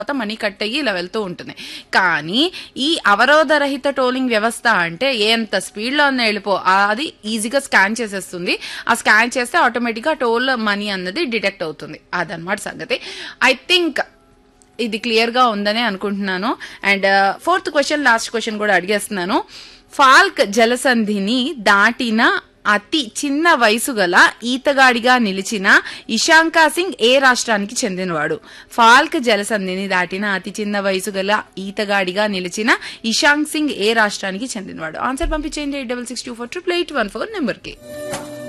తర్వాత money cut అయ్యి ఇలా వెళ్తూ ఉంటుంది కానీ ఈ అవరోధ రహిత టోలింగ్ వ్యవస్థ అంటే ఎంత స్పీడ్ లో అన్న వెళ్ళిపో ఆ- అది ఈజీగా స్కాన్ చేసేస్తుంది ఆ స్కాన్ చేస్తే ఆటోమేటిక్ గా టోల్ మనీ అన్నది డిటెక్ట్ అవుతుంది అదనమాట సంగతి ఐ థింక్ ఇది క్లియర్ గా ఉందని అనుకుంటున్నాను and fourth question last question కూడా అడిగేస్తున్నాను ఫాల్క్ జలసంధిని దాటిన అతి చిన్న వయసు గల ఈతగాడిగా నిలిచిన ఇషాంకా సింగ్ ఏ రాష్ట్రానికి చెందినవాడు ఫాల్క్ జలసంధిని దాటిన అతి చిన్న వయసు గల ఈతగాడిగా నిలిచిన ఇషాంక్ సింగ్ ఏ రాష్ట్రానికి చెందినవాడు ఆన్సర్ పంపించేయండి eight double six two four triple eight one four నెంబర్కి